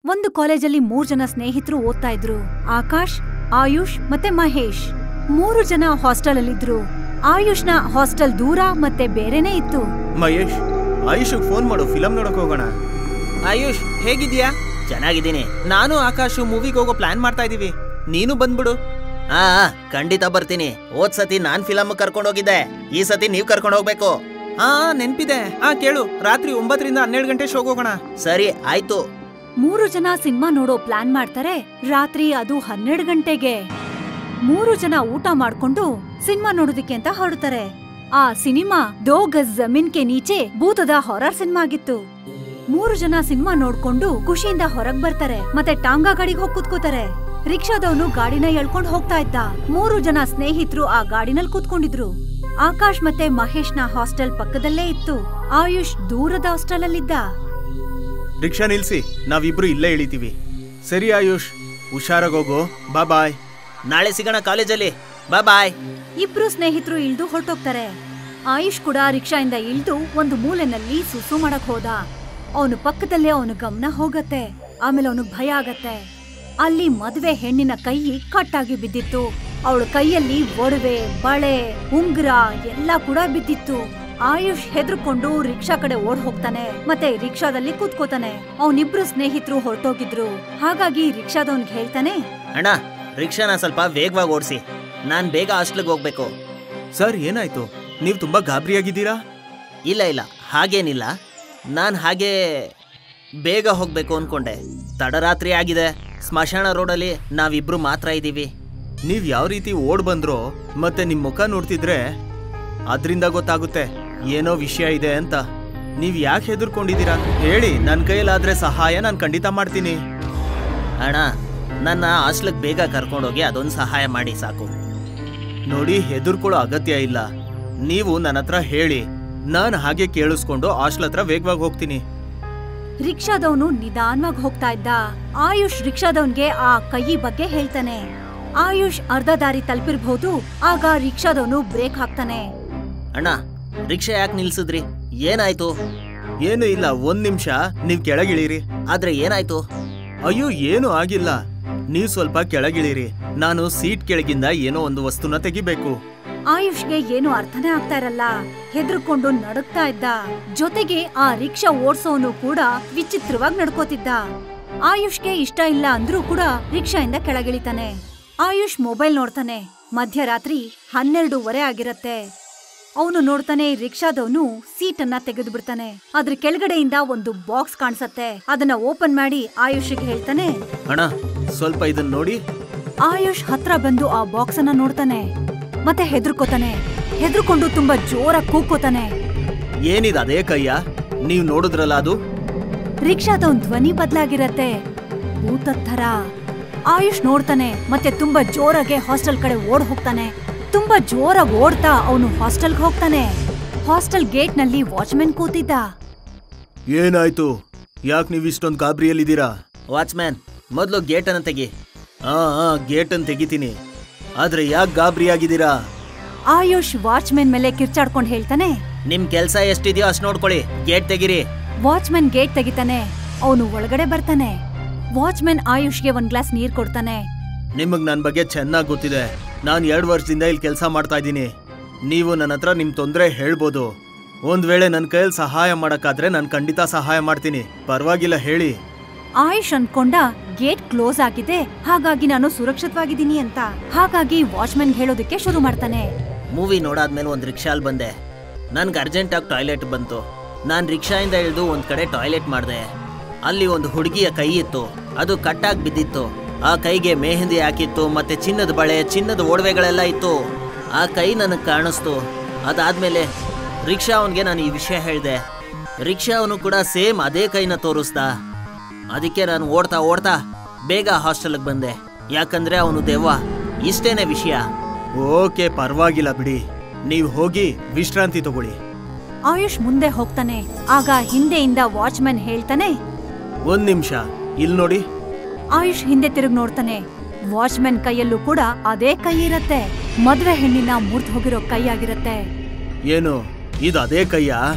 ಒಂದು ಕಾಲೇಜಲ್ಲಿ ಮೂರ್ ಜನ ಸ್ನೇಹಿತರು ಓದ್ತಾ ಇದ್ರು ಆಕಾಶ್ ಆಯುಷ್ ಮತ್ತೆ ಮಹೇಶ್ ಮೂರು ಜನ ಹಾಸ್ಟೆಲ್ ಅಲ್ಲಿದ್ರು ಆಯುಷ್ನ ಹಾಸ್ಟೆಲ್ ದೂರ ಮತ್ತೆ ಬೇರೆನೇ ಇತ್ತು ಮಹೇಶ್ ಆಯುಷ್ಗೆ ಫೋನ್ ಮಾಡು ಫಿಲಮ್ ನೋಡಕ್ ಹೋಗೋಣ ಆಯುಷ್ ಹೇಗಿದ್ಯಾ ಚೆನ್ನಾಗಿದ್ದೀನಿ ನಾನು ಆಕಾಶು ಮೂವಿಗೆ ಹೋಗೋ ಪ್ಲಾನ್ ಮಾಡ್ತಾ ಇದೀವಿ ನೀನು ಬಂದ್ಬಿಡು ಹಾ ಖಂಡಿತ ಬರ್ತೀನಿ ಹೋದ್ ಸತಿ ನಾನ್ ಫಿಲಮ್ ಕರ್ಕೊಂಡು ಹೋಗಿದ್ದೆ ಈ ಸತಿ ನೀವ್ ಕರ್ಕೊಂಡು ಹೋಗ್ಬೇಕು ಹಾ ನೆನ್ಪಿದೆ ಹಾ ಕೇಳು ರಾತ್ರಿ ಒಂಬತ್ತರಿಂದ ಹನ್ನೆರಡು ಗಂಟೆ ಶೋಗ್ ಹೋಗೋಣ ಸರಿ ಆಯ್ತು ಮೂರು ಜನ ಸಿನಿಮಾ ನೋಡೋ ಪ್ಲಾನ್ ಮಾಡ್ತಾರೆ ರಾತ್ರಿ ಅದು ಹನ್ನೆರಡು ಗಂಟೆಗೆ ಮೂರು ಜನ ಊಟ ಮಾಡ್ಕೊಂಡು ಸಿನಿಮಾ ನೋಡೋದಕ್ಕೆ ಅಂತ ಹೊರಡ್ತಾರೆ ಆ ಸಿನಿಮಾ ದೋ ಗಜ್ ಜಮೀನ್ ಕೆ ನೀಚೆ ಭೂತದ ಹಾರರ್ ಸಿನಿಮಾ ಆಗಿತ್ತು ಮೂರು ಜನ ಸಿನಿಮಾ ನೋಡ್ಕೊಂಡು ಖುಷಿಯಿಂದ ಹೊರಗ್ ಬರ್ತಾರೆ ಮತ್ತೆ ಟಾಂಗಾ ಗಾಡಿಗೆ ಹೋಗಿ ಕೂತ್ಕೋತಾರೆ ರಿಕ್ಷಾದವನು ಗಾಡಿನ ಎಳ್ಕೊಂಡ್ ಹೋಗ್ತಾ ಇದ್ದ ಮೂರು ಜನ ಸ್ನೇಹಿತರು ಆ ಗಾಡಿನಲ್ಲಿ ಕೂತ್ಕೊಂಡಿದ್ರು ಆಕಾಶ್ ಮತ್ತೆ ಮಹೇಶ್ನ ಹಾಸ್ಟೆಲ್ ಪಕ್ಕದಲ್ಲೇ ಇತ್ತು ಆಯುಷ್ ದೂರದ ಹಾಸ್ಟೆಲ್ ಅಲ್ಲಿದ್ದ ರಿಕ್ಷಾ ನಿಲ್ಸಿ ನಾವಿಬ್ರು ಇಲ್ಲೇ ಇಳಿತೀವಿ ಸರಿ ಆಯುಷ್ ಹುಷಾರಾಗೋಗು ಬಾ ಬಾಯ್ ನಾಳೆ ಸಿಗೋಣ ಕಾಲೇಜಲ್ಲಿ ಬಾ ಬಾಯ್ ಇಬ್ರು ಸ್ನೇಹಿತರು ಇಳ್ದು ಹೊರಟೋಗ್ತಾರೆ ಆಯುಷ್ ಕೂಡ ರಿಕ್ಷಾಯಿಂದ ಇಳ್ದು ಒಂದು ಮೂಲೆನಲ್ಲಿ ಸುಸು ಮಾಡಕ್ ಹೋದ ಅವನು ಪಕ್ಕದಲ್ಲೇ ಅವನ ಗಮನ ಹೋಗತ್ತೆ ಆಮೇಲೆ ಅವನಿಗೆ ಭಯ ಆಗತ್ತೆ ಅಲ್ಲಿ ಮದುವೆ ಹೆಣ್ಣಿನ ಕೈ ಕಟ್ಟಾಗಿ ಬಿದ್ದಿತ್ತು ಅವಳ ಕೈಯಲ್ಲಿ ಒಡವೆ ಬಳೆ ಉಂಗುರ ಎಲ್ಲ ಕೂಡ ಬಿದ್ದಿತ್ತು ಆಯುಷ್ ಹೆದರ್ಕೊಂಡು ರಿಕ್ಷಾ ಕಡೆ ಓಡ್ ಹೋಗ್ತಾನೆ ಮತ್ತೆ ರಿಕ್ಷಾದಲ್ಲಿ ಕೂತ್ಕೋತಾನೆ ಅವನಿಬ್ರು ಸ್ನೇಹಿತರು ಹೊರಟೋಗಿದ್ರು ಹಾಗಾಗಿ ರಿಕ್ಷಾದವನ್ಗೆ ಹೇಳ್ತಾನೆ ಅಣ್ಣ ರಿಕ್ಷಾನ ಸ್ವಲ್ಪ ವೇಗವಾಗಿ ಓಡಿಸಿ ನಾನ್ ಬೇಗ ಹಾಸ್ಟ್ಲಿಗೆ ಹೋಗ್ಬೇಕು ಸರ್ ಏನಾಯ್ತು ನೀವು ತುಂಬಾ ಗಾಬರಿಯಾಗಿದ್ದೀರಾ ಇಲ್ಲ ಇಲ್ಲ ಹಾಗೇನಿಲ್ಲ ನಾನು ಹಾಗೆ ಬೇಗ ಹೋಗ್ಬೇಕು ಅನ್ಕೊಂಡೆ ತಡರಾತ್ರಿ ಆಗಿದೆ ಸ್ಮಶಾನ ರೋಡಲ್ಲಿ ನಾವಿಬ್ರು ಮಾತ್ರ ಇದ್ದೀವಿ ನೀವ್ ಯಾವ ರೀತಿ ಓಡ್ ಬಂದ್ರೋ ಮತ್ತೆ ನಿಮ್ ಮುಖ ನೋಡ್ತಿದ್ರೆ ಅದ್ರಿಂದ ಗೊತ್ತಾಗುತ್ತೆ ಏನೋ ವಿಷಯ ಇದೆ ಅಂತ ನೀವ್ ಯಾಕೆ ಹೆದರ್ಕೊಂಡಿದ್ದೀರಾ ಹೇಳಿ ನನ್ನ ಕೈಯಲ್ಲಾದ್ರೆ ಸಹಾಯ ನಾನು ಖಂಡಿತ ಮಾಡ್ತೀನಿ ಅಣ್ಣ ನನ್ನ ಹಾಸ್ಟ್ಲಿಗೆ ಬೇಗ ಕರ್ಕೊಂಡೋಗಿ ಅದೊಂದು ಸಹಾಯ ಮಾಡಿ ಸಾಕು ನೋಡಿ ಹೆದರ್ಕೊಳ್ಳೋ ಅಗತ್ಯ ಇಲ್ಲ ನೀವು ನನ್ನ ಹತ್ರ ಹೇಳಿ ನಾನು ಹಾಗೆ ಕೇಳಿಸ್ಕೊಂಡು ಹಾಸ್ಟೆಲ್ ಹತ್ರ ವೇಗವಾಗಿ ಹೋಗ್ತೀನಿ ರಿಕ್ಷಾದವನು ನಿಧಾನವಾಗಿ ಹೋಗ್ತಾ ಇದ್ದ ಆಯುಷ್ ರಿಕ್ಷಾದವನ್ಗೆ ಆ ಕೈ ಬಗ್ಗೆ ಹೇಳ್ತಾನೆ ಆಯುಷ್ ಅರ್ಧ ದಾರಿ ತಲುಪಿರ್ಬಹುದು ಆಗ ರಿಕ್ಷಾದವನು ಬ್ರೇಕ್ ಹಾಕ್ತಾನೆ ಅಣ್ಣ ರಿಕ್ಷಾ ಯಾಕೆ ನಿಲ್ಸಿದ್ರಿ ಏನಾಯ್ತು ಏನು ಇಲ್ಲ ಒಂದ್ ನಿಮಿಷ ನೀವ್ ಕೆಳಗಿಳಿರಿ ಆದ್ರೆ ಏನಾಯ್ತು ಅಯ್ಯೋ ಏನು ಆಗಿಲ್ಲ ನೀವ್ ಸ್ವಲ್ಪ ಕೆಳಗಿಳಿರಿ ನಾನು ಸೀಟ್ ಕೆಳಗಿಂದ ಏನೋ ಒಂದು ವಸ್ತುನ ತೆಗಿಬೇಕು ಆಯುಷ್ಗೆ ಏನು ಅರ್ಥನೇ ಆಗ್ತಾ ಇರಲ್ಲ ಹೆದರ್ಕೊಂಡು ನಡುಗ್ತಾ ಇದ್ದ ಜೊತೆಗೆ ಆ ರಿಕ್ಷಾ ಓಡ್ಸೋನು ಕೂಡ ವಿಚಿತ್ರವಾಗಿ ನಡ್ಕೋತಿದ್ದ ಆಯುಷ್ಗೆ ಇಷ್ಟ ಇಲ್ಲ ಅಂದ್ರೂ ಕೂಡ ರಿಕ್ಷಾಯಿಂದ ಕೆಳಗಿಳಿತಾನೆ ಆಯುಷ್ ಮೊಬೈಲ್ ನೋಡ್ತಾನೆ ಮಧ್ಯರಾತ್ರಿ ಹನ್ನೆರಡೂವರೆ ಆಗಿರತ್ತೆ ಅವನು ನೋಡ್ತಾನೆ ರಿಕ್ಷಾದವನು ಸೀಟನ್ನ ತೆಗೆದು ಬಿಡ್ತಾನೆ ಅದ್ರ ಕೆಳಗಡೆಯಿಂದ ಒಂದು ಬಾಕ್ಸ್ ಕಾಣಿಸತ್ತೆ ಅದನ್ನ ಓಪನ್ ಮಾಡಿ ಆಯುಷ್ಗೆ ಹೇಳ್ತಾನೆ ಅಣ್ಣ ಸ್ವಲ್ಪ ಇದನ್ನ ನೋಡಿ ಆಯುಷ್ ಹತ್ರ ಬಂದು ಆ ಬಾಕ್ಸ್ ಅನ್ನ ನೋಡ್ತಾನೆ ಮತ್ತೆ ಹೆದರ್ಕೋತಾನೆ ಹೆದರ್ಕೊಂಡು ತುಂಬಾ ಜೋರಾಗಿ ಕೂಗ್ಕೋತಾನೆ ಏನಿದೆ ಅದೇ ಕೈಯ ನೀವ್ ನೋಡಿದ್ರಲ್ಲ ಅದು ರಿಕ್ಷಾದವನ್ ಧ್ವನಿ ಬದ್ಲಾಗಿರತ್ತೆ ಭೂತದ್ ಥರ ಆಯುಷ್ ನೋಡ್ತಾನೆ ಮತ್ತೆ ತುಂಬಾ ಜೋರಾಗೆ ಹಾಸ್ಟೆಲ್ ಕಡೆ ಓಡ್ ಹೋಗ್ತಾನೆ ತುಂಬಾ ಜೋರಾಗಿ ಓಡ್ತಾ ಅವನು ಹಾಸ್ಟೆಲ್ಗೆ ಹೋಗ್ತಾನೆ ಹಾಸ್ಟೆಲ್ ಗೇಟ್ ನಲ್ಲಿ ವಾಚ್ಮೆನ್ ಕೂತಿದ್ದ ಏನಾಯ್ತು ಯಾಕೆ ನೀವು ಇಷ್ಟೊಂದು ಗಾಬರಿಯಲ್ಲಿದ್ದೀರಾ ವಾಚ್ಮ್ಯಾನ್ ಮೊದಲು ಗೇಟನ್ನು ತೆಗಿ ಹಾ ಹಾ ಗೇಟನ್ ತೆಗಿತೀನಿ ಆದ್ರೆ ಯಾಕೆ ಗಾಬರಿಯಾಗಿದ್ದೀರಾ ಆಯುಷ್ ವಾಚ್ಮೆನ್ ಮೇಲೆ ಕಿರ್ಚಾಡ್ಕೊಂಡ್ ಹೇಳ್ತಾನೆ ನಿಮ್ ಕೆಲ್ಸ ಎಷ್ಟಿದೆಯೋ ಅಷ್ಟು ನೋಡ್ಕೊಳ್ಳಿ ಗೇಟ್ ತೆಗಿರಿ ವಾಚ್ಮೆನ್ ಗೇಟ್ ತೆಗಿತಾನೆ ಅವನು ಒಳಗಡೆ ಬರ್ತಾನೆ ವಾಚ್ಮೆನ್ ಆಯುಷ್ಗೆ ಒಂದ್ ಗ್ಲಾಸ್ ನೀರ್ ಕೊಡ್ತಾನೆ ನಿಮಗ್ ನನ್ನ ಬಗ್ಗೆ ಚೆನ್ನಾಗಿ ಗೊತ್ತಿದೆ ನಾನು ಎರಡು ವರ್ಷದಿಂದ ಇಲ್ಲಿ ಕೆಲಸ ಮಾಡ್ತಾ ಇದ್ದೀನಿ ನೀವು ನನ್ನ ಹತ್ರ ನಿಮ್ಮ ತೊಂದರೆ ಹೇಳ್ಬೋದು ಒಂದ್ ವೇಳೆ ನನ್ನ ಕೈಯಲ್ಲಿ ಸಹಾಯ ಮಾಡಕ್ಕಾದ್ರೆ ನಾನು ಖಂಡಿತ ಸಹಾಯ ಮಾಡ್ತೀನಿ ಪರವಾಗಿಲ್ಲ ಹೇಳಿ ಆಯುಷ್ ಅನ್ಕೊಂಡ ಗೇಟ್ ಕ್ಲೋಸ್ ಆಗಿದೆ ಹಾಗಾಗಿ ನಾನು ಸುರಕ್ಷಿತವಾಗಿದ್ದೀನಿ ಅಂತ ಹಾಗಾಗಿ ವಾಚ್ಮೆನ್ ಹೇಳೋದಕ್ಕೆ ಶುರು ಮಾಡ್ತಾನೆ ಮೂವಿ ನೋಡಾದ್ಮೇಲೆ ಒಂದು ರಿಕ್ಷಾಲ್ ಬಂದೆ ನನ್ಗೆ ಅರ್ಜೆಂಟಾಗಿ ಟಾಯ್ಲೆಟ್ ಬಂತು ನಾನು ರಿಕ್ಷಾಯಿಂದ ಇಳಿದು ಒಂದು ಕಡೆ ಟಾಯ್ಲೆಟ್ ಮಾಡಿದೆ ಅಲ್ಲಿ ಒಂದು ಹುಡುಗಿಯ ಕೈ ಇತ್ತು ಅದು ಕಟ್ಟಾಗಿ ಬಿದ್ದಿತ್ತು ಆ ಕೈಗೆ ಮೆಹಂದಿ ಹಾಕಿತ್ತು ಮತ್ತೆ ಚಿನ್ನದ ಬಳೆ ಚಿನ್ನದ ಒಡವೆಗಳೆಲ್ಲ ಇತ್ತು ಆ ಕೈ ನನಗೆ ಕಾಣಿಸ್ತು ಅದಾದ್ಮೇಲೆ ರಿಕ್ಷಾ ಅವನಿಗೆ ನಾನು ಈ ವಿಷಯ ಹೇಳಿದೆ ರಿಕ್ಷಾ ಅವನು ಕೂಡ ಸೇಮ್ ಅದೇ ಕೈನ ತೋರಿಸ್ದ ಅದಕ್ಕೆ ನಾನು ಓಡ್ತಾ ಓಡ್ತಾ ಬೇಗ ಹಾಸ್ಟೆಲ್ಗೆ ಬಂದೆ ಯಾಕಂದ್ರೆ ಅವನು ದೆವ್ವ ಇಷ್ಟೇನೆ ವಿಷಯ ಓಕೆ ಪರವಾಗಿಲ್ಲ ಬಿಡಿ ನೀವು ಹೋಗಿ ವಿಶ್ರಾಂತಿ ತಗೊಳ್ಳಿ ಆಯುಷ್ ಮುಂದೆ ಹೋಗ್ತಾನೆ ಆಗ ಹಿಂದೆಯಿಂದ ವಾಚ್ಮೆನ್ ಹೇಳ್ತಾನೆ ಒಂದ್ ನಿಮಿಷ ಇಲ್ಲಿ ನೋಡಿ ಆಯುಷ್ ಹಿಂದೆ ತಿರುಗಿ ನೋಡ್ತಾನೆ ವಾಚ್ಮೆನ್ ಕೈಯಲ್ಲೂ ಕೂಡ ಅದೇ ಕೈ ಇರತ್ತೆ ಮದ್ವೆ ಹೆಣ್ಣಿನ ಮುರ್ದ್ ಹೋಗಿರೋ ಕೈ ಆಗಿರತ್ತೆ ಏನು ಇದು ಅದೇ ಕೈಯಾ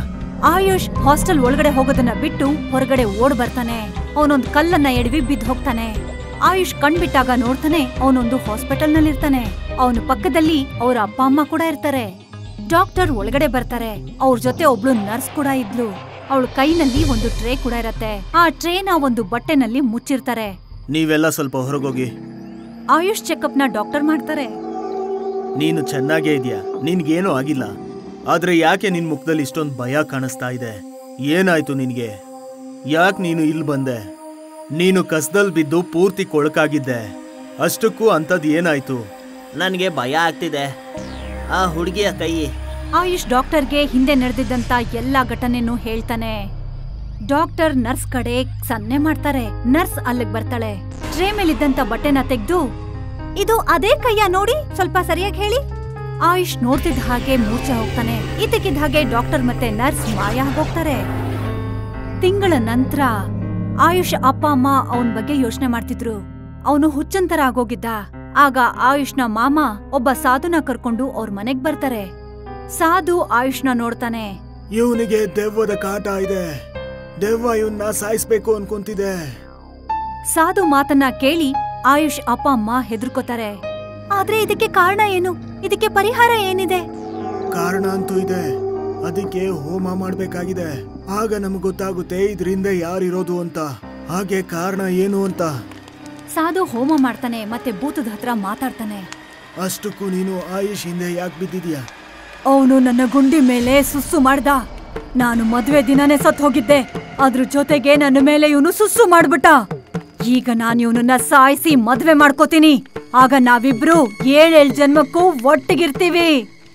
ಆಯುಷ್ ಹಾಸ್ಟೆಲ್ ಒಳಗಡೆ ಹೋಗೋದನ್ನ ಬಿಟ್ಟು ಹೊರಗಡೆ ಓಡ್ ಬರ್ತಾನೆ ಅವನೊಂದ್ ಕಲ್ಲನ್ನ ಎಡವಿ ಬಿದ್ದು ಹೋಗ್ತಾನೆ ಆಯುಷ್ ಕಣ್ಬಿಟ್ಟಾಗ ನೋಡ್ತಾನೆ ಅವನೊಂದು ಹಾಸ್ಪಿಟಲ್ ನಲ್ಲಿರ್ತಾನೆ ಅವನ ಪಕ್ಕದಲ್ಲಿ ಅವ್ರ ಅಪ್ಪ ಅಮ್ಮ ಕೂಡ ಇರ್ತಾರೆ ಡಾಕ್ಟರ್ ಒಳಗಡೆ ಬರ್ತಾರೆ ಅವ್ರ ಜೊತೆ ಒಬ್ಳು ನರ್ಸ್ ಕೂಡ ಇದ್ಲು ಅವಳ ಕೈನಲ್ಲಿ ಒಂದು ಟ್ರೇ ಕೂಡ ಇರತ್ತೆ ಆ ಟ್ರೇನ ಒಂದು ಬಟ್ಟೆನಲ್ಲಿ ಮುಚ್ಚಿರ್ತಾರೆ ನೀವೆಲ್ಲ ಸ್ವಲ್ಪ ಹೊರಗೋಗಿ ಆಯುಷ್ ಚೆಕಪ್ನ ಡಾಕ್ಟರ್ ಮಾಡ್ತಾರೆ ನೀನು ಚೆನ್ನಾಗೇ ಇದೆಯಾ ನಿನ್ಗೇನೂ ಆಗಿಲ್ಲ ಆದ್ರೆ ಯಾಕೆ ನಿನ್ ಮುಖದಲ್ಲಿ ಇಷ್ಟೊಂದು ಭಯ ಕಾಣಿಸ್ತಾ ಇದೆ ಏನಾಯ್ತು ನಿನ್ಗೆ ಯಾಕೆ ನೀನು ಇಲ್ಲಿ ಬಂದೆ ನೀನು ಕಸ್ದಲ್ ಬಿದ್ದು ಪೂರ್ತಿ ಕೊಳಕಾಗಿದ್ದೆ ಅಷ್ಟಕ್ಕೂ ಅಂಥದ್ದು ಏನಾಯ್ತು ನನಗೆ ಭಯ ಆಗ್ತಿದೆ ಆ ಹುಡುಗಿಯ ಕೈ ಆಯುಷ್ ಡಾಕ್ಟರ್ಗೆ ಹಿಂದೆ ನಡೆದಿದ್ದಂತ ಎಲ್ಲಾ ಘಟನೆನೂ ಹೇಳ್ತಾನೆ ಡಾಕ್ಟರ್ ನರ್ಸ್ ಕಡೆ ಸನ್ನೆ ಮಾಡ್ತಾರೆ ನರ್ಸ್ ಅಲ್ಲಿಗ್ ಬರ್ತಾಳೆ ಟ್ರೇ ಮೇಲಿದ್ದಂತ ಬಟ್ಟೆನ ತೆಗ್ದು ಇದು ಅದೇ ಕೈಯ ನೋಡಿ ಸ್ವಲ್ಪ ಸರಿಯಾಗಿ ಹೇಳಿ ಆಯುಷ್ ನೋಡ್ತಿದ್ದ ಹಾಗೆ ಮೂರ್ಛೆ ಹೋಗ್ತಾನೆ ಇದಕ್ಕಿದ್ದ ಹಾಗೆ ಡಾಕ್ಟರ್ ಮತ್ತೆ ನರ್ಸ್ ಮಾಯ ಹೋಗ್ತಾರೆ ತಿಂಗಳ ನಂತರ ಆಯುಷ್ ಅಪ್ಪ ಅಮ್ಮ ಅವನ್ ಬಗ್ಗೆ ಯೋಚನೆ ಮಾಡ್ತಿದ್ರು ಅವನು ಹುಚ್ಚಂತರ ಆಗೋಗಿದ್ದ ಆಗ ಆಯುಷ್ನ ಮಾಮ ಒಬ್ಬ ಸಾಧುನ ಕರ್ಕೊಂಡು ಅವ್ರ ಮನೆಗ್ ಬರ್ತಾರೆ ಸಾಧು ಆಯುಷ್ನ ನೋಡ್ತಾನೆ ಇವನಿಗೆ ದೆವ್ವದ ಕಾಟ ಇದೆ ದೆವ್ವ ಇವನ್ನ ಸಾಯಿಸ್ಬೇಕು ಅನ್ಕೊಂತಿದೆ ಸಾಧು ಮಾತನ್ನ ಕೇಳಿ ಆಯುಷ್ ಅಪ್ಪ ಅಮ್ಮ ಹೆದರ್ಕೋತಾರೆ ಆದ್ರೆ ಇದಕ್ಕೆ ಕಾರಣ ಏನು ಇದಕ್ಕೆ ಪರಿಹಾರ ಏನಿದೆ ಕಾರಣ ಅಂತೂ ಇದೆ ಅದಕ್ಕೆ ಹೋಮ ಮಾಡ್ಬೇಕಾಗಿದೆ ಆಗ ನಮ್ಗೆ ಗೊತ್ತಾಗುತ್ತೆ ಇದರಿಂದ ಯಾರಿರೋದು ಅಂತ ಹಾಗೆ ಕಾರಣ ಏನು ಅಂತ ಸಾಧು ಹೋಮ ಮಾಡ್ತಾನೆ ಮತ್ತೆ ಭೂತದ ಹತ್ರ ಮಾತಾಡ್ತಾನೆ ಅಷ್ಟಕ್ಕೂ ನೀನು ಆಯುಷ್ ಹಿಂದೆ ಯಾಕೆ ಬಿದ್ದಿದ್ಯಾ ಅವನು ನನ್ನ ಗುಂಡಿ ಮೇಲೆ ಸುಸ್ಸು ಮಾಡ್ದ ನಾನು ಮದ್ವೆ ದಿನನೇ ಸತ್ ಹೋಗಿದ್ದೆ ಅದ್ರ ಜೊತೆಗೆ ನನ್ನ ಮೇಲೆ ಇವನು ಸುಸ್ಸು ಮಾಡ್ಬಿಟ್ಟ ಈಗ ನಾನು ಇವನನ್ನ ಸಾಯಿಸಿ ಮದ್ವೆ ಮಾಡ್ಕೋತೀನಿ ಆಗ ನಾವಿಬ್ರು ಏಳೇಳ್ ಜನ್ಮಕ್ಕೂ ಒಟ್ಟಿಗಿರ್ತೀವಿ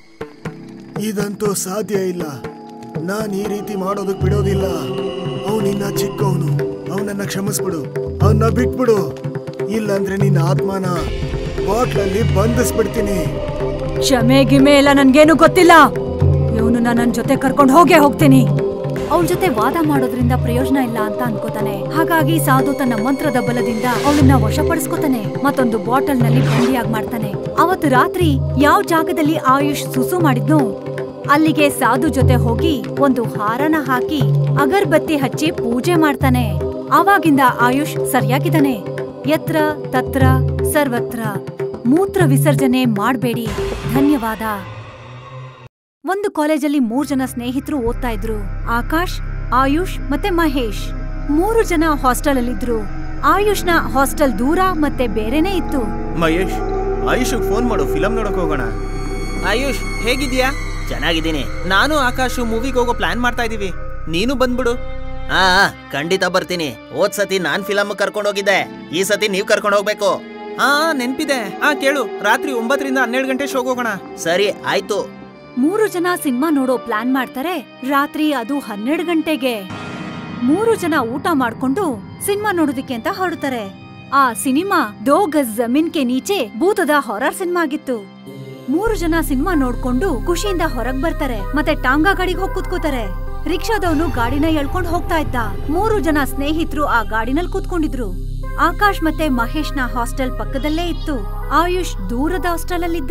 ಇದಂತೂ ಸಾಧ್ಯ ಇಲ್ಲ ನಾನ್ ಈ ರೀತಿ ಮಾಡೋದಕ್ ಬಿಡೋದಿಲ್ಲ ಅವನಿನ್ನ ಚಿಕ್ಕವನು ಅವನನ್ನ ಕ್ಷಮಿಸ್ಬಿಡು ಅವನ್ನ ಬಿಟ್ಬಿಡು ಇಲ್ಲಾಂದ್ರೆ ನಿನ್ನ ಆತ್ಮನ ಬಾಟ್ಲಲ್ಲಿ ಬಂಧಿಸ್ಬಿಡ್ತೀನಿ ಕ್ಷಮೆ ಗಿಮೆ ಎಲ್ಲ ನನ್ಗೇನು ಗೊತ್ತಿಲ್ಲ ಇವನು ನನ್ನ ಜೊತೆ ಕರ್ಕೊಂಡು ಹೋಗೇ ಹೋಗ್ತೀನಿ ಅವಳ ಜೊತೆ ವಾದ ಮಾಡೋದ್ರಿಂದ ಪ್ರಯೋಜನ ಇಲ್ಲ ಅಂತ ಅನ್ಕೋತಾನೆ ಹಾಗಾಗಿ ಸಾಧು ತನ್ನ ಮಂತ್ರದ ಬಲದಿಂದ ಅವಳನ್ನ ವಶಪಡಿಸ್ಕೋತಾನೆ ಮತ್ತೊಂದು ಬಾಟಲ್ ನಲ್ಲಿ ಬಂದಿಯಾಗಿ ಮಾಡ್ತಾನೆ ಅವತ್ತು ರಾತ್ರಿ ಯಾವ ಜಾಗದಲ್ಲಿ ಆಯುಷ್ ಸುಸು ಮಾಡಿದ್ನೋ ಅಲ್ಲಿಗೆ ಸಾಧು ಜೊತೆ ಹೋಗಿ ಒಂದು ಹಾರನ ಹಾಕಿ ಅಗರ್ಬತ್ತಿ ಹಚ್ಚಿ ಪೂಜೆ ಮಾಡ್ತಾನೆ ಆವಾಗಿಂದ ಆಯುಷ್ ಸರಿಯಾಗಿದ್ದಾನೆ ಯತ್ರ ತತ್ರ ಸರ್ವತ್ರ ಮೂತ್ರ ವಿಸರ್ಜನೆ ಮಾಡ್ಬೇಡಿ ಧನ್ಯವಾದ ಒಂದು ಕಾಲೇಜಲ್ಲಿ ಮೂರ್ ಜನ ಸ್ನೇಹಿತರು ಓದ್ತಾ ಇದ್ರು ಆಕಾಶ್ ಆಯುಷ್ ಮತ್ತೆ ಮಹೇಶ್ ಮೂರು ಜನ ಹಾಸ್ಟೆಲ್ ಅಲ್ಲಿದ್ರು ಆಯುಷ್ನ ಹಾಸ್ಟೆಲ್ ದೂರ ಮತ್ತೆ ಬೇರೆನೇ ಇತ್ತು ಮಹೇಶ್ ಆಯುಷ್ ಫೋನ್ ಮಾಡು ಫಿಲಂ ನೋಡಕ್ ಹೋಗೋಣ ಆಯುಷ್ ಹೇಗಿದ್ಯಾ ಚೆನ್ನಾಗಿದ್ದೀನಿ ನಾನು ಆಕಾಶ್ ಮೂವಿಗೆ ಹೋಗೋ ಪ್ಲಾನ್ ಮಾಡ್ತಾ ಇದೀವಿ ನೀನು ಬಂದ್ಬಿಡು ಆ ಆ, ಖಂಡಿತ ಬರ್ತೀನಿ ಹೋದ್ ಸತಿ ನಾನ್ ಫಿಲಮ್ ಕರ್ಕೊಂಡು ಹೋಗಿದ್ದೆ ಈ ಸತಿ ನೀವ್ ಕರ್ಕೊಂಡು ಹೋಗ್ಬೇಕು ಹಾ ನೆನ್ಪಿದೆ ಹಾ ಕೇಳು ರಾತ್ರಿ ಒಂಬತ್ತರಿಂದ ಹನ್ನೆರಡು ಗಂಟೆ ಶೋಗ್ ಹೋಗೋಣ ಸರಿ ಆಯ್ತು ಮೂರು ಜನ ಸಿನಿಮಾ ನೋಡೋ ಪ್ಲಾನ್ ಮಾಡ್ತಾರೆ ರಾತ್ರಿ ಅದು ಹನ್ನೆರಡು ಗಂಟೆಗೆ ಮೂರು ಜನ ಊಟ ಮಾಡ್ಕೊಂಡು ಸಿನಿಮಾ ನೋಡೋದಕ್ಕೆ ಅಂತ ಹೊರಡ್ತಾರೆ ಆ ಸಿನಿಮಾ ದೋ ಗಜ್ ಜಮೀನ್ ಕೆ ನೀಚೆ ಭೂತದ ಹಾರರ್ ಸಿನಿಮಾ ಆಗಿತ್ತು ಮೂರು ಜನ ಸಿನಿಮಾ ನೋಡ್ಕೊಂಡು ಖುಷಿಯಿಂದ ಹೊರಗ್ ಬರ್ತಾರೆ ಮತ್ತೆ ಟಾಂಗಾ ಗಾಡಿಗೆ ಹೋಗಿ ಕೂತ್ಕೋತಾರೆ ರಿಕ್ಷಾದವನು ಗಾಡಿನ ಎಳ್ಕೊಂಡ್ ಹೋಗ್ತಾ ಇದ್ದ ಮೂರು ಜನ ಸ್ನೇಹಿತರು ಆ ಗಾಡಿನಲ್ಲಿ ಕೂತ್ಕೊಂಡಿದ್ರು ಆಕಾಶ್ ಮತ್ತೆ ಮಹೇಶ್ನ ಹಾಸ್ಟೆಲ್ ಪಕ್ಕದಲ್ಲೇ ಇತ್ತು ಆಯುಷ್ ದೂರದ ಹಾಸ್ಟೆಲ್ ಅಲ್ಲಿದ್ದ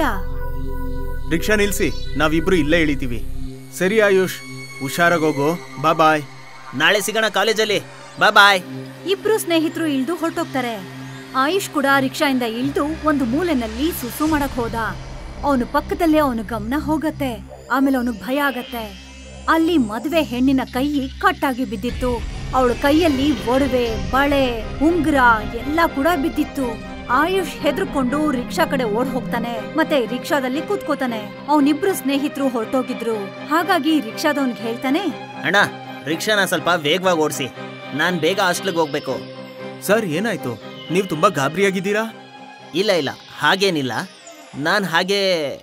ರಿಕ್ಷಾ ನಿಲ್ಸಿ ನಾವಿಬ್ರು ಇಲ್ಲೇ ಇಳಿತೀವಿ ಸರಿ ಆಯುಷ್ ಹುಷಾರಾಗೋಗು ಬಾ ಬಾಯ್ ನಾಳೆ ಸಿಗೋಣ ಕಾಲೇಜಲ್ಲಿ ಬಾ ಬಾಯ್ ಇಬ್ರು ಸ್ನೇಹಿತರು ಇಳ್ದು ಹೊರಟೋಗ್ತಾರೆ ಆಯುಷ್ ಕೂಡ ರಿಕ್ಷಾಯಿಂದ ಇಳ್ದು ಒಂದು ಮೂಲೆನಲ್ಲಿ ಸುಸು ಮಾಡಕ್ ಹೋದ ಅವನು ಪಕ್ಕದಲ್ಲೇ ಅವನ ಗಮನ ಹೋಗತ್ತೆ ಆಮೇಲೆ ಅವನಿಗೆ ಭಯ ಆಗತ್ತೆ ಅಲ್ಲಿ ಮದ್ವೆ ಹೆಣ್ಣಿನ ಕೈ ಕಟ್ಟಾಗಿ ಬಿದ್ದಿತ್ತು ಅವಳ ಕೈಯಲ್ಲಿ ಒಡವೆ ಬಳೆ ಉಂಗುರ ಎಲ್ಲ ಕೂಡ ಬಿದ್ದಿತ್ತು ಆಯುಷ್ ಹೆದರ್ಕೊಂಡು ರಿಕ್ಷಾ ಕಡೆ ಓಡ್ ಹೋಗ್ತಾನೆ ಮತ್ತೆ ರಿಕ್ಷಾದಲ್ಲಿ ಕೂತ್ಕೋತಾನೆ ಅವನಿಬ್ರು ಸ್ನೇಹಿತರು ಹೊರಟೋಗಿದ್ರು ಹಾಗಾಗಿ ರಿಕ್ಷಾದವನ್ಗೆ ಹೇಳ್ತಾನೆ ಅಣ್ಣ ರಿಕ್ಷಾನ ಸ್ವಲ್ಪ ವೇಗವಾಗಿ ಓಡಿಸಿ ನಾನ್ ಬೇಗ ಹಾಸ್ಟ್ಲಿಗೆ ಹೋಗ್ಬೇಕು ಸರ್ ಏನಾಯ್ತು ನೀವು ತುಂಬಾ ಗಾಬರಿಯಾಗಿದ್ದೀರಾ ಇಲ್ಲ ಇಲ್ಲ ಹಾಗೇನಿಲ್ಲ ನಾನು ಹಾಗೆ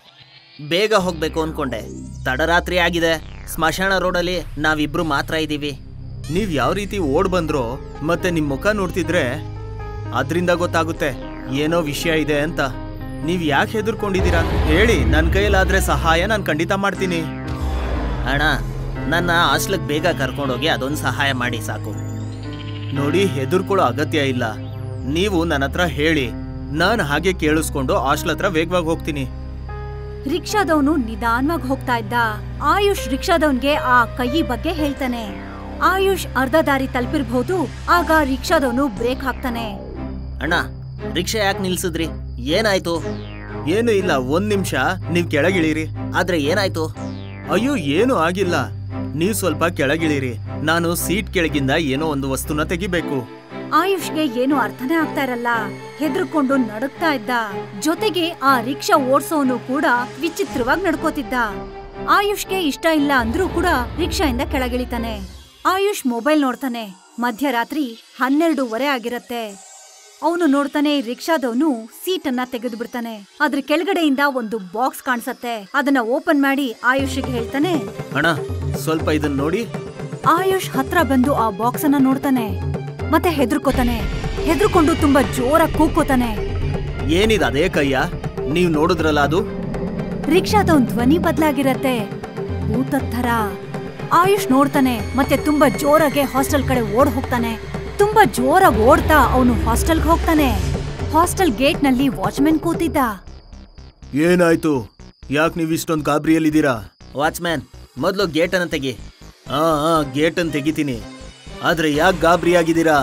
ಬೇಗ ಹೋಗ್ಬೇಕು ಅನ್ಕೊಂಡೆ ತಡರಾತ್ರಿ ಆಗಿದೆ ಸ್ಮಶಾನ ರೋಡಲ್ಲಿ ನಾವಿಬ್ರು ಮಾತ್ರ ಇದ್ದೀವಿ ನೀವ್ ಯಾವ ರೀತಿ ಓಡ್ ಬಂದ್ರೋ ಮತ್ತೆ ನಿಮ್ ಮುಖ ನೋಡ್ತಿದ್ರೆ ಅದ್ರಿಂದ ಗೊತ್ತಾಗುತ್ತೆ ಏನೋ ವಿಷಯ ಇದೆ ಅಂತ ನೀವ್ ಯಾಕೆ ಹೆದರ್ಕೊಂಡಿದ್ದೀರಾ ಹೇಳಿ ನನ್ ಕೈಯಲ್ಲಾದ್ರೆ ಸಹಾಯ ನಾನು ಖಂಡಿತ ಮಾಡ್ತೀನಿ ಅಣ್ಣ ನನ್ನ ಹಾಸ್ಟ್ಲಿಗೆ ಬೇಗ ಕರ್ಕೊಂಡೋಗಿ ಅದೊಂದು ಸಹಾಯ ಮಾಡಿ ಸಾಕು ನೋಡಿ ಹೆದರ್ಕೊಳ್ಳೋ ಅಗತ್ಯ ಇಲ್ಲ ನೀವು ನನ್ನ ಹತ್ರ ಹೇಳಿ ನಾನು ಹಾಗೆ ಕೇಳಿಸ್ಕೊಂಡು ಹಾಸ್ಟೆಲ್ ಹತ್ರ ವೇಗವಾಗಿ ಹೋಗ್ತೀನಿ ರಿಕ್ಷಾದವನು ನಿಧಾನವಾಗಿ ಹೋಗ್ತಾ ಇದ್ದ ಆಯುಷ್ ರಿಕ್ಷಾದವನ್ಗೆ ಆ ಕೈ ಬಗ್ಗೆ ಹೇಳ್ತಾನೆ ಆಯುಷ್ ಅರ್ಧ ದಾರಿ ತಲುಪಿರ್ಬಹುದು ಆಗ ರಿಕ್ಷಾದವನು ಬ್ರೇಕ್ ಹಾಕ್ತಾನೆ ಅಣ್ಣ ರಿಕ್ಷಾ ಯಾಕೆ ನಿಲ್ಸಿದ್ರಿ ಏನಾಯ್ತು ಏನು ಇಲ್ಲ ಒಂದ್ ನಿಮಿಷ ನೀವ್ ಕೆಳಗಿಳಿರಿ ಆದ್ರೆ ಏನಾಯ್ತು ಅಯ್ಯೋ ಏನು ಆಗಿಲ್ಲ ನೀವ್ ಸ್ವಲ್ಪ ಕೆಳಗಿಳಿರಿ ನಾನು ಸೀಟ್ ಕೆಳಗಿಂದ ಏನೋ ಒಂದು ವಸ್ತುನ ತೆಗಿಬೇಕು ಆಯುಷ್ಗೆ ಏನು ಅರ್ಥನೇ ಆಗ್ತಾ ಇರಲ್ಲ ಹೆದರ್ಕೊಂಡು ನಡುಗ್ತಾ ಇದ್ದ ಜೊತೆಗೆ ಆ ರಿಕ್ಷಾ ಓಡ್ಸೋನು ಕೂಡ ವಿಚಿತ್ರವಾಗಿ ನಡ್ಕೋತಿದ್ದ ಆಯುಷ್ಗೆ ಇಷ್ಟ ಇಲ್ಲ ಅಂದ್ರೂ ಕೂಡ ರಿಕ್ಷಾಯಿಂದ ಕೆಳಗಿಳಿತಾನೆ ಆಯುಷ್ ಮೊಬೈಲ್ ನೋಡ್ತಾನೆ ಮಧ್ಯರಾತ್ರಿ ಹನ್ನೆರಡೂವರೆ ಆಗಿರತ್ತೆ ಅವನು ನೋಡ್ತಾನೆ ರಿಕ್ಷಾದವನು ಸೀಟನ್ನ ತೆಗೆದು ಬಿಡ್ತಾನೆ ಅದ್ರ ಕೆಳಗಡೆಯಿಂದ ಒಂದು ಬಾಕ್ಸ್ ಕಾಣಿಸತ್ತೆ ಅದನ್ನ ಓಪನ್ ಮಾಡಿ ಆಯುಷ್ಗೆ ಹೇಳ್ತಾನೆ ಅಣ್ಣ ಸ್ವಲ್ಪ ಇದನ್ನ ನೋಡಿ ಆಯುಷ್ ಹತ್ರ ಬಂದು ಆ ಬಾಕ್ಸ್ ಅನ್ನ ನೋಡ್ತಾನೆ ಮತ್ತೆ ಹೆದರ್ಕೋತಾನೆ ಹೆದರ್ಕೊಂಡು ತುಂಬಾ ಜೋರಾಗಿ ಕೂಗ್ಕೋತಾನೆ ಏನಿದೆ ಅದೇ ಕೈಯ ನೀವ್ ನೋಡಿದ್ರಲ್ಲ ಅದು ರಿಕ್ಷಾದವನ್ ಧ್ವನಿ ಬದ್ಲಾಗಿರತ್ತೆ ಭೂತದ್ ಥರ ಆಯುಷ್ ನೋಡ್ತಾನೆ ಮತ್ತೆ ತುಂಬಾ ಜೋರಾಗೆ ಹಾಸ್ಟೆಲ್ ಕಡೆ ಓಡ್ ಹೋಗ್ತಾನೆ ತುಂಬಾ ಜೋರಾಗಿ ಓಡ್ತಾ ಅವನು ಹಾಸ್ಟೆಲ್ಗೆ ಹೋಗ್ತಾನೆ ಹಾಸ್ಟೆಲ್ ಗೇಟ್ ನಲ್ಲಿ ವಾಚ್ಮೆನ್ ಕೂತಿದ್ದ ಏನಾಯ್ತು ಯಾಕೆ ನೀವ್ ಇಷ್ಟೊಂದು ಗಾಬರಿಯಲ್ಲಿದ್ದೀರಾ ವಾಚ್ಮ್ಯಾನ್ ಮೊದಲು ಗೇಟನ್ನು ತೆಗಿ ಆ ಆ ಗೇಟನ್ ತೆಗಿತೀನಿ ಆದ್ರೆ ಯಾಕೆ ಗಾಬರಿ ಆಗಿದ್ದೀರಾ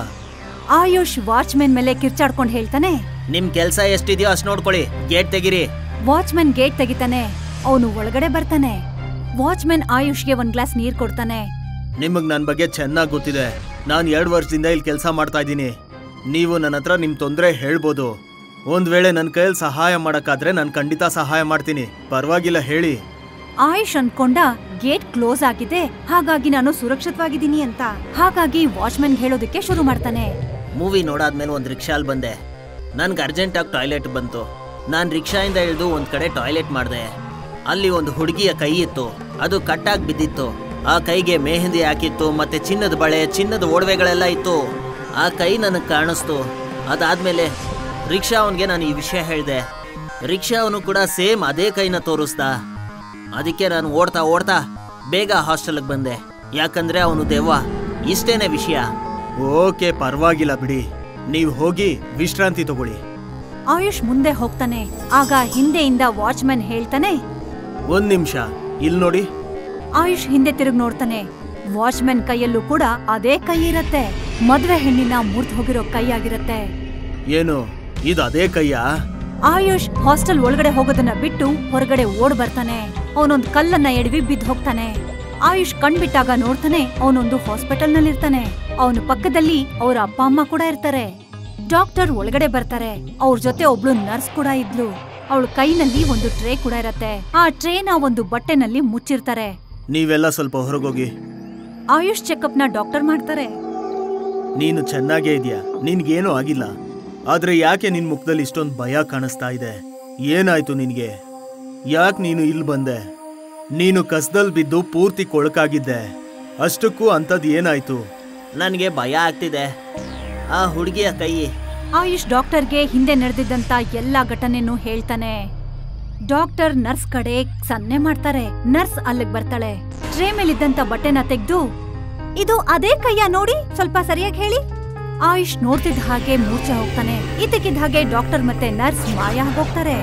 ಆಯುಷ್ ವಾಚ್ಮೆನ್ ಮೇಲೆ ಕಿರ್ಚಾಡ್ಕೊಂಡ್ ಹೇಳ್ತಾನೆ ನಿಮ್ ಕೆಲ್ಸ ಎಷ್ಟಿದೆಯೋ ಅಷ್ಟು ನೋಡ್ಕೊಳ್ಳಿ ಗೇಟ್ ತೆಗಿರಿ ವಾಚ್ಮೆನ್ ಗೇಟ್ ತೆಗಿತಾನೆ ಅವನು ಒಳಗಡೆ ಬರ್ತಾನೆ ವಾಚ್ಮೆನ್ ಆಯುಷ್ಗೆ ಒಂದ್ ಗ್ಲಾಸ್ ನೀರ್ ಕೊಡ್ತಾನೆ ನಿಮಗ್ ನನ್ ಬಗ್ಗೆ ಚೆನ್ನಾಗಿ ಗೊತ್ತಿದೆ ನಾನು ಎರಡು ವರ್ಷದಿಂದ ಇಲ್ಲಿ ಕೆಲಸ ಮಾಡ್ತಾ ಇದ್ದೀನಿ ನೀವು ನನ್ನ ಹತ್ರ ನಿಮ್ ತೊಂದರೆ ಹೇಳ್ಬೋದು ಒಂದ್ ವೇಳೆ ನನ್ನ ಕೈಯಲ್ಲಿ ಸಹಾಯ ಮಾಡಕ್ಕಾದ್ರೆ ನಾನು ಖಂಡಿತ ಸಹಾಯ ಮಾಡ್ತೀನಿ ಪರವಾಗಿಲ್ಲ ಹೇಳಿ ಆಯುಷ್ ಅನ್ಕೊಂಡ ಗೇಟ್ ಕ್ಲೋಸ್ ಆಗಿದೆ ಹಾಗಾಗಿ ನಾನು ಸುರಕ್ಷಿತವಾಗಿದ್ದೀನಿ ಅಂತ ಹಾಗಾಗಿ ವಾಚ್ಮೆನ್ ಹೇಳೋದಕ್ಕೆ ಶುರು ಮಾಡ್ತಾನೆ ಮೂವಿ ನೋಡಾದ್ಮೇಲೆ ಒಂದು ರಿಕ್ಷಾಲ್ ಬಂದೆ ನನ್ಗೆ ಅರ್ಜೆಂಟಾಗಿ ಟಾಯ್ಲೆಟ್ ಬಂತು ನಾನು ರಿಕ್ಷಾಯಿಂದ ಇಳಿದು ಒಂದು ಕಡೆ ಟಾಯ್ಲೆಟ್ ಮಾಡಿದೆ ಅಲ್ಲಿ ಒಂದು ಹುಡುಗಿಯ ಕೈ ಇತ್ತು ಅದು ಕಟ್ಟಾಗಿ ಬಿದ್ದಿತ್ತು ಆ ಕೈಗೆ ಮೆಹಂದಿ ಹಾಕಿತ್ತು ಮತ್ತೆ ಚಿನ್ನದ ಬಳೆ ಚಿನ್ನದ ಒಡವೆಗಳೆಲ್ಲ ಇತ್ತು ಆ ಕೈ ನನಗೆ ಕಾಣಿಸ್ತು ಅದಾದ್ಮೇಲೆ ರಿಕ್ಷಾ ಅವನಿಗೆ ನಾನು ಈ ವಿಷಯ ಹೇಳಿದೆ ರಿಕ್ಷಾ ಅವನು ಕೂಡ ಸೇಮ್ ಅದೇ ಕೈನ ತೋರಿಸ್ದ ಅದಕ್ಕೆ ನಾನು ಓಡ್ತಾ ಓಡ್ತಾ ಬೇಗ ಹಾಸ್ಟೆಲ್ಗೆ ಬಂದೆ ಯಾಕಂದ್ರೆ ಅವನು ದೆವ್ವ ಇಷ್ಟೇನೆ ವಿಷಯ ಓಕೆ ಪರವಾಗಿಲ್ಲ ಬಿಡಿ ನೀವು ಹೋಗಿ ವಿಶ್ರಾಂತಿ ತಗೊಳ್ಳಿ ಆಯುಷ್ ಮುಂದೆ ಹೋಗ್ತಾನೆ ಆಗ ಹಿಂದೆಯಿಂದ ವಾಚ್ಮೆನ್ ಹೇಳ್ತಾನೆ ಒಂದ್ ನಿಮಿಷ ಇಲ್ಲಿ ನೋಡಿ ಆಯುಷ್ ಹಿಂದೆ ತಿರುಗಿ ನೋಡ್ತಾನೆ ವಾಚ್ಮೆನ್ ಕೈಯಲ್ಲೂ ಕೂಡ ಅದೇ ಕೈ ಇರತ್ತೆ ಮದ್ವೆ ಹೆಣ್ಣಿನ ಮುರ್ದ್ ಹೋಗಿರೋ ಕೈ ಆಗಿರತ್ತೆ ಏನು ಇದು ಅದೇ ಕೈಯಾ ಆಯುಷ್ ಹಾಸ್ಟೆಲ್ ಒಳಗಡೆ ಹೋಗೋದನ್ನ ಬಿಟ್ಟು ಹೊರಗಡೆ ಓಡ್ ಬರ್ತಾನೆ ಅವನೊಂದ್ ಕಲ್ಲನ್ನ ಎಡವಿ ಬಿದ್ದು ಹೋಗ್ತಾನೆ ಆಯುಷ್ ಕಣ್ಬಿಟ್ಟಾಗ ನೋಡ್ತಾನೆ ಅವನೊಂದು ಹಾಸ್ಪಿಟಲ್ ನಲ್ಲಿ ಇರ್ತಾನೆ ಅವನ ಪಕ್ಕದಲ್ಲಿ ಅವ್ರ ಅಪ್ಪ ಅಮ್ಮ ಕೂಡ ಇರ್ತಾರೆ ಡಾಕ್ಟರ್ ಒಳಗಡೆ ಬರ್ತಾರೆ ಅವ್ರ ಜೊತೆ ಒಬ್ಳು ನರ್ಸ್ ಕೂಡ ಇದ್ಲು ಅವಳ ಕೈನಲ್ಲಿ ಒಂದು ಟ್ರೇ ಕೂಡ ಇರತ್ತೆ ಆ ಟ್ರೇನ ಒಂದು ಬಟ್ಟೆನಲ್ಲಿ ಮುಚ್ಚಿರ್ತಾರೆ ನೀವೆಲ್ಲ ಸ್ವಲ್ಪ ಹೊರಗೋಗಿ ಆಯುಷ್ ಚೆಕಪ್ ನ ಡಾಕ್ಟರ್ ಮಾಡ್ತಾರೆ ನೀನು ಚೆನ್ನಾಗೇ ಇದೆಯಾ ನಿನ್ಗೇನೂ ಆಗಿಲ್ಲ ಆದ್ರೆ ಯಾಕೆ ನಿನ್ ಮುಖದಲ್ಲಿ ಇಷ್ಟೊಂದು ಭಯ ಕಾಣಿಸ್ತಾ ಇದೆ ಏನಾಯ್ತು ನಿನ್ಗೆ ಯಾಕೆ ನೀನು ಇಲ್ಲಿ ಬಂದೆ ನೀನು ಕಸ್ದಲ್ ಬಿದ್ದು ಪೂರ್ತಿ ಕೊಳಕಾಗಿದ್ದೆ ಅಷ್ಟಕ್ಕೂ ಅಂಥದ್ದು ಏನಾಯ್ತು ನನಗೆ ಭಯ ಆಗ್ತಿದೆ ಆ ಹುಡುಗಿಯ ಕೈ ಆಯುಷ್ ಡಾಕ್ಟರ್ಗೆ ಹಿಂದೆ ನಡೆದಿದ್ದಂತ ಎಲ್ಲಾ ಘಟನೆನೂ ಹೇಳ್ತಾನೆ ಡಾಕ್ಟರ್ ನರ್ಸ್ ಕಡೆ ಸನ್ನೆ ಮಾಡ್ತಾರೆ ನರ್ಸ್ ಅಲ್ಲಿಗ್ ಬರ್ತಾಳೆ ಟ್ರೇ ಮೇಲಿದ್ದಂತ ಬಟ್ಟೆನ ತೆಗ್ದು ಇದು ಅದೇ ಕೈಯ ನೋಡಿ ಸ್ವಲ್ಪ ಸರಿಯಾಗಿ ಹೇಳಿ ಆಯುಷ್ ನೋಡ್ತಿದ್ದ ಹಾಗೆ ಮೂರ್ಛೆ ಹೋಗ್ತಾನೆ ಇದಕ್ಕಿದ್ದ ಹಾಗೆ ಡಾಕ್ಟರ್ ಮತ್ತೆ ನರ್ಸ್ ಮಾಯ ಹೋಗ್ತಾರೆ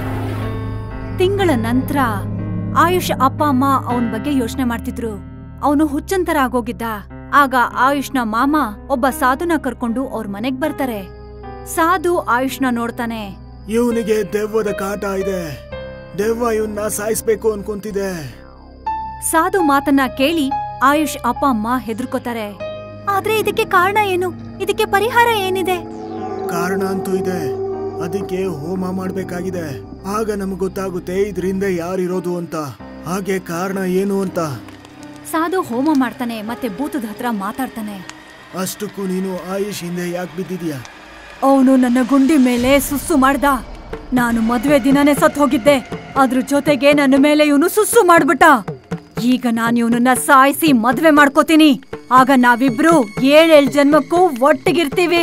ತಿಂಗಳ ನಂತರ ಆಯುಷ್ ಅಪ್ಪ ಅಮ್ಮ ಅವನ್ ಬಗ್ಗೆ ಯೋಚನೆ ಮಾಡ್ತಿದ್ರು ಅವನು ಹುಚ್ಚಂತರ ಆಗೋಗಿದ್ದ ಆಗ ಆಯುಷ್ನ ಮಾಮ ಒಬ್ಬ ಸಾಧುನ ಕರ್ಕೊಂಡು ಅವ್ರ ಮನೆಗ್ ಬರ್ತಾರೆ ಸಾಧು ಆಯುಷ್ನ ನೋಡ್ತಾನೆ ಇವನಿಗೆ ದೆವ್ವದ ಕಾಟ ಇದೆ ದೆವ್ವ ಇವನ್ನ ಸಾಯಿಸ್ಬೇಕು ಅನ್ಕೊಂತಿದೆ ಸಾಧು ಮಾತನ್ನ ಕೇಳಿ ಆಯುಷ್ ಅಪ್ಪ ಅಮ್ಮ ಹೆದರ್ಕೋತಾರೆ ಆದ್ರೆ ಇದಕ್ಕೆ ಕಾರಣ ಏನು ಇದಕ್ಕೆ ಪರಿಹಾರ ಏನಿದೆ ಕಾರಣ ಅಂತೂ ಇದೆ ಅದಕ್ಕೆ ಹೋಮ ಮಾಡ್ಬೇಕಾಗಿದೆ ಆಗ ನಮ್ಗೆ ಗೊತ್ತಾಗುತ್ತೆ ಇದರಿಂದ ಯಾರಿರೋದು ಅಂತ ಹಾಗೆ ಕಾರಣ ಏನು ಅಂತ ಸಾಧು ಹೋಮ ಮಾಡ್ತಾನೆ ಮತ್ತೆ ಭೂತದ ಹತ್ರ ಮಾತಾಡ್ತಾನೆ ಅಷ್ಟಕ್ಕೂ ನೀನು ಆಯುಷ್ ಹಿಂದೆ ಯಾಕೆ ಬಿದ್ದಿದ್ಯಾ ಅವನು ನನ್ನ ಗುಂಡಿ ಮೇಲೆ ಸುಸ್ಸು ಮಾಡ್ದ ನಾನು ಮದ್ವೆ ದಿನನೇ ಸತ್ ಹೋಗಿದ್ದೆ ಅದ್ರ ಜೊತೆಗೆ ನನ್ನ ಮೇಲೆ ಇವನು ಸುಸ್ಸು ಮಾಡ್ಬಿಟ್ಟ ಈಗ ನಾನು ಇವನನ್ನ ಸಾಯಿಸಿ ಮದ್ವೆ ಮಾಡ್ಕೋತೀನಿ ಆಗ ನಾವಿಬ್ರು ಏಳೇಳ್ ಜನ್ಮಕ್ಕೂ ಒಟ್ಟಿಗಿರ್ತೀವಿ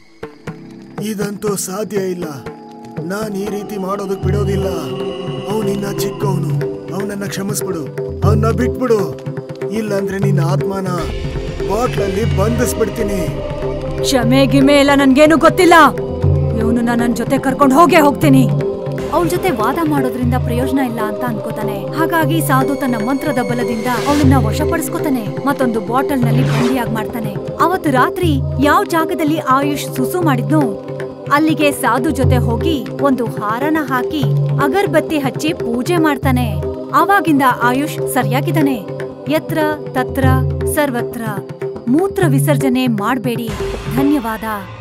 ಇದಂತೂ ಸಾಧ್ಯ ಇಲ್ಲ ನಾನ್ ಈ ರೀತಿ ಮಾಡೋದಕ್ ಬಿಡೋದಿಲ್ಲ ಅವನಿನ್ನ ಚಿಕ್ಕವನು ಅವನನ್ನ ಕ್ಷಮಿಸ್ಬಿಡು ಅವನ್ನ ಬಿಟ್ಬಿಡು ಇಲ್ಲಂದ್ರೆ ನಿನ್ನ ಆತ್ಮನ ಬಾಟ್ಲಲ್ಲಿ ಬಂಧಿಸ್ಬಿಡ್ತೀನಿ ಕ್ಷಮೆ ಗಿಮೆ ಎಲ್ಲ ನನ್ಗೇನು ಗೊತ್ತಿಲ್ಲ ಇವನು ನನ್ನ ಜೊತೆ ಕರ್ಕೊಂಡು ಹೋಗೇ ಹೋಗ್ತೀನಿ ಅವಳ ಜೊತೆ ವಾದ ಮಾಡೋದ್ರಿಂದ ಪ್ರಯೋಜನ ಇಲ್ಲ ಅಂತ ಅನ್ಕೋತಾನೆ ಹಾಗಾಗಿ ಸಾಧು ತನ್ನ ಮಂತ್ರದ ಬಲದಿಂದ ಅವಳನ್ನ ವಶಪಡಿಸ್ಕೋತಾನೆ ಮತ್ತೊಂದು ಬಾಟಲ್ ನಲ್ಲಿ ಬಂದಿಯಾಗಿ ಮಾಡ್ತಾನೆ ಅವತ್ತು ರಾತ್ರಿ ಯಾವ ಜಾಗದಲ್ಲಿ ಆಯುಷ್ ಸುಸು ಮಾಡಿದ್ನೋ ಅಲ್ಲಿಗೆ ಸಾಧು ಜೊತೆ ಹೋಗಿ ಒಂದು ಹಾರನ ಹಾಕಿ ಅಗರ್ಬತ್ತಿ ಹಚ್ಚಿ ಪೂಜೆ ಮಾಡ್ತಾನೆ ಆವಾಗಿಂದ ಆಯುಷ್ ಸರಿಯಾಗಿದ್ದಾನೆ ಯತ್ರ ತತ್ರ ಸರ್ವತ್ರ ಮೂತ್ರ ವಿಸರ್ಜನೆ ಮಾಡ್ಬೇಡಿ ಧನ್ಯವಾದ